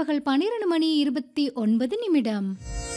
நண்பகல் பன்னிரண்டு மணி இருபத்தி ஒன்பது நிமிடம்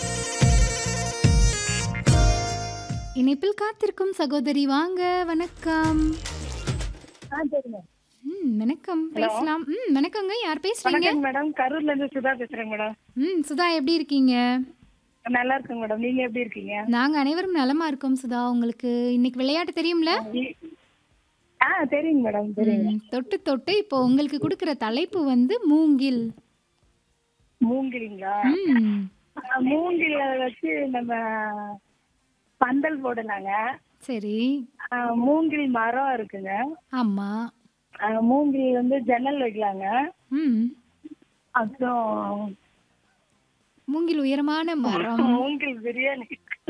இணைப்பில் காத்திருக்கும் சகோதரி வாங்க வணக்கம் ஆ சரிங்க ம் வணக்கம் பேசலாம் ம் வணக்கங்க யார் பேசுறீங்க வணக்கம் மேடம் கரூர்ல இருந்து சுதா பேசுறேங்க மேடம் ம் சுதா எப்படி இருக்கீங்க நல்லா இருக்குங்க மேடம் நீங்க எப்படி இருக்கீங்க நாங்க அனைவரும் நலமா இருக்கோம் சுதா உங்களுக்கு இன்னைக்கு விளையாட்டு தெரியும்ல ஆ தெரியுங்க மேடம் தெரியுங்க ம், தொட்டு தொட்டு இப்போ உங்களுக்கு கொடுக்கிற தலைப்பு வந்து மூங்கில் மூங்கிலிங்களா ம் ஆ, மூங்கில வச்சு நம்ம பந்தல் போடலாங்க சரி ஆ, மூங்கில் மரம் இருக்குங்க ஆமா ஆ, மூங்கில் வந்து ஜன்னல் வைக்கலாங்க ம் அப்புறம் மூங்கில் உயரமான மரம் மூங்கில் பிரியாணி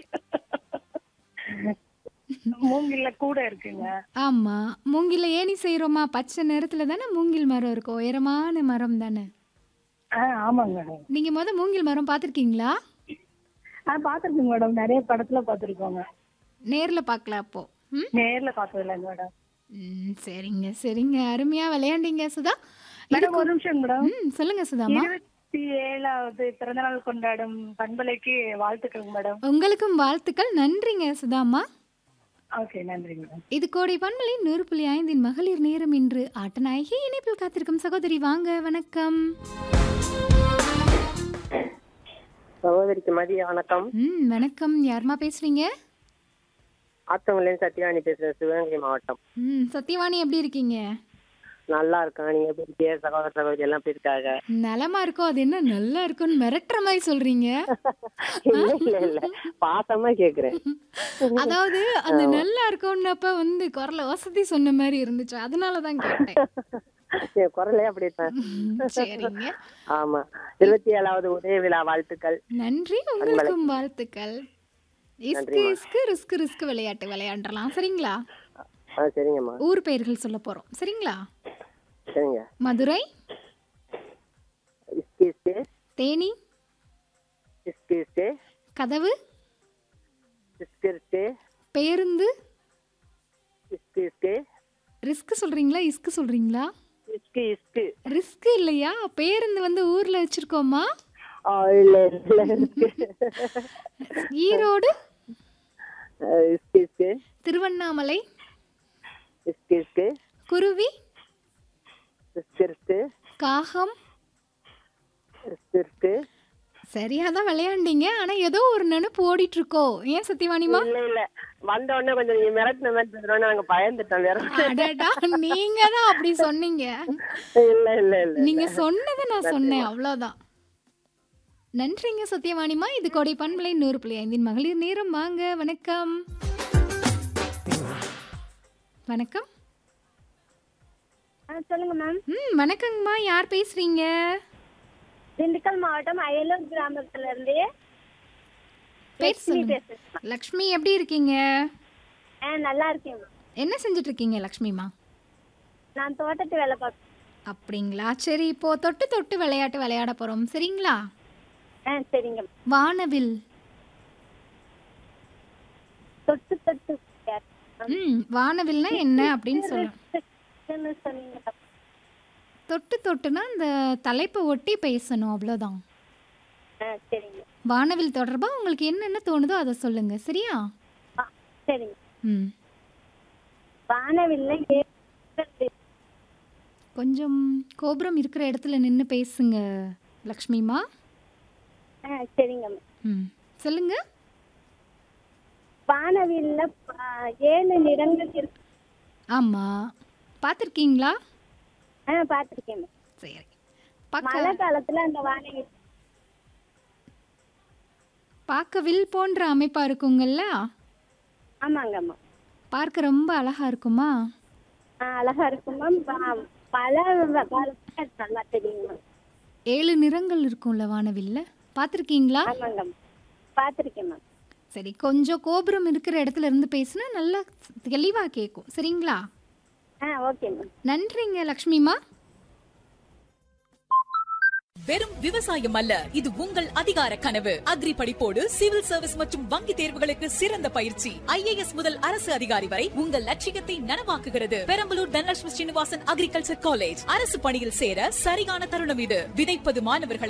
மூங்கில்ல கூட இருக்குங்க ஆமா மூங்கில்ல ஏணி செய்றோமா பச்சை நிறத்துல தானே மூங்கில் மரம் இருக்கும் உயரமான மரம் தானே ஆ ஆமாங்க மேடம் நீங்க முத மூங்கில் மரம் பார்த்திருக்கீங்களா ஆ பாத்துருக்கேங்க மேடம் நிறைய படத்துல பாத்துருக்கோங்க நேர்ல பார்க்கல அப்போ ம் நேர்ல பார்த்தது இல்லைங்க மேடம் ம், சரிங்க சரிங்க அருமையா விளையாண்டீங்க சுதா மேடம் ஒரு நிமிஷம் மேடம் ம் சொல்லுங்க சுதாமா இருபத்தி ஏழாவது பிறந்தநாள் கொண்டாடும் பண்பலைக்கு வாழ்த்துக்கள் மேடம் உங்களுக்கும் வாழ்த்துக்கள் நன்றிங்க சுதாமா ஓகே நன்றி மேடம் இது கோடை பண்பலை நூறு புள்ளி ஐந்தின் மகளிர் நேரம் இன்று ஆட்டநாயகி இணைப்பில் காத்திருக்கும் சகோதரி வாங்க வணக்கம் சகோதரிக்கு மதிய வணக்கம் ம் வணக்கம் யாருமா பேசுறீங்க ஆத்தங்குலேருந்து சத்யவாணி பேசுறேன் சிவகங்கை மாவட்டம் ம் சத்யவாணி எப்படி இருக்கீங்க நல்லா இருக்கேன் நீங்க எப்படி இருக்கீங்க சகோதர சகோதரி எல்லாம் எப்படி இருக்காங்க நலமா இருக்கோ அது என்ன நல்லா இருக்கும்னு மிரட்டுற மாதிரி சொல்றீங்க இல்ல இல்ல இல்ல பாசமா கேக்குறேன் அதாவது அந்த நல்லா இருக்கும்னப்ப வந்து குரல வசதி சொன்ன மாதிரி இருந்துச்சு அதனால தான் கேட்டேன் என் குரலே அப்படித்தான் ம், சரிங்க ஆமா இருபத்தி ஏழாவது உதய விழா வாழ்த்துக்கள் நன்றி உங்களுக்கும் வாழ்த்துக்கள் இஸ்கு இஸ்கு ரிஸ்க் ரிஸ்க் விளையாட்டு விளையாண்டலாம் சரிங்களா ஆ சரிங்கம்மா ஊர் பெயர்கள் சொல்ல போறோம் சரிங்களா சரிங்க மதுரை இஸ்கி இஸ்கி தேனி இஸ்கி இஸ்கி கதவு இஸ்கி இஸ்கி பேருந்து இஸ்கி இஸ்கி ரிஸ்க் சொல்றீங்களா இஸ்கு சொல்றீங்களா இஸ்கி இஸ்கி ரிஸ்க் இல்லையா பேருந்து வந்து ஊர்ல வச்சிருக்கோமா ஆ இல்ல இல்ல இஸ்கி ஈரோடு இஸ்கி இஸ்கி திருவண்ணாமலை இஸ்கி இஸ்கி குருவி இஸ்கி இஸ்கி காகம் இஸ்கி இஸ்கி சரியா தான் விளையாண்டீங்க ஆனா ஏதோ ஒரு நினைப்பு ஓடிட்டு இருக்கோ ஏன் சத்தியவாணிமா இல்ல இல்ல வந்த உடனே கொஞ்சம் நீங்க மிரட்டின மாதிரி பேசுறோம் நாங்க பயந்துட்டோம் வேற அடடா நீங்க தான் அப்படி சொன்னீங்க இல்ல இல்ல இல்ல நீங்க சொன்னதை நான் சொன்னேன் அவ்வளவுதான் நன்றிங்க சத்யவாணிமா இது கொடை பண்பலை நூறு புள்ளி ஐந்தின் மகளிர் நேரம் வாங்க வணக்கம் வணக்கம் சொல்லுங்க மேம் ம் வணக்கங்கம்மா யார் பேசுறீங்க திண்டுக்கல் மாவட்டம் அயலூர் கிராமத்துல இருந்து பேர் சொல்லுங்க பேசுறேன் லக்ஷ்மி எப்படி இருக்கீங்க ஆ நல்லா இருக்கேன் ma'am. என்ன செஞ்சுட்டு இருக்கீங்க லக்ஷ்மிமா நான் தோட்டத்து வேலை பார்க்கறேன் அப்படிங்களா சரி இப்போ தொட்டு தொட்டு விளையாட்டு விளையாட போறோம் சரிங்களா ஆ சரிங்க ma'am. வானவில் தொட்டு தொட்டு விளையாடு. ம் வானவில்னா என்ன அப்படின்னு சொல்லணும் என்ன சொன்னீங்க ma'am? தொட்டு தொட்டுனா அந்த தலைப்பை ஒட்டி பேசணும் அவ்வளோதான் ஆ சரிங்க வானவில் தொடர்பாக உங்களுக்கு என்னென்ன தோணுதோ அதை சொல்லுங்க சரியா ஆ சரிங்க ம் வானவில்லை ஏறுகிறது. கொஞ்சம் கோபுரம் இருக்கிற இடத்துல நின்று பேசுங்க லக்ஷ்மிமா ஆ சரிங்க ma'am. ம் சொல்லுங்க வானவில்ல ப- ஏழு நிறங்கள் இருக்கு ஆமாம் பார்த்துருக்கீங்களா ஆ பார்த்துருக்கேன் ma'am. சரி பார்க்க மழை காலத்துல அந்த வானவில் பார்க்க வில் போன்ற அமைப்பாக இருக்குங்கல்ல ஆமாங்க அம்மா பார்க்க ரொம்ப அழகா இருக்குமா ஆ அழகா இருக்கும் மேம் மழை காலத்துல அது நல்லா தெரியும் மேம் ஏழு நிறங்கள் இருக்கும்ல வானவில்ல பார்த்துருக்கீங்களா ஆமாங்க மேம் பார்த்துருக்கேன் மேம் சரி கொஞ்சம் கோபுரம் இருக்கிற இடத்துல இருந்து பேசுனா நல்லா தெளிவாக கேட்கும் சரிங்களா ஆ ஓகே மேம் நன்றிங்க லக்ஷ்மிமா வெறும் விவசாயம் அல்ல இது உங்கள் அதிகார கனவு அக்ரி படிப்போடு சிவில் சர்வீஸ் மற்றும் வங்கி தேர்வுகளுக்கு சிறந்த பயிற்சி ஐஏஎஸ் முதல் அரசு அதிகாரி வரை உங்கள் லட்சியத்தை நனவாக்குகிறது பெரம்பலூர் தனலட்சுமி ஸ்ரீனிவாசன் அக்ரிகல்ச்சர் காலேஜ் அரசு பணியில் சேர சரியான தருணம் இது விதைப்பது மாணவர்களை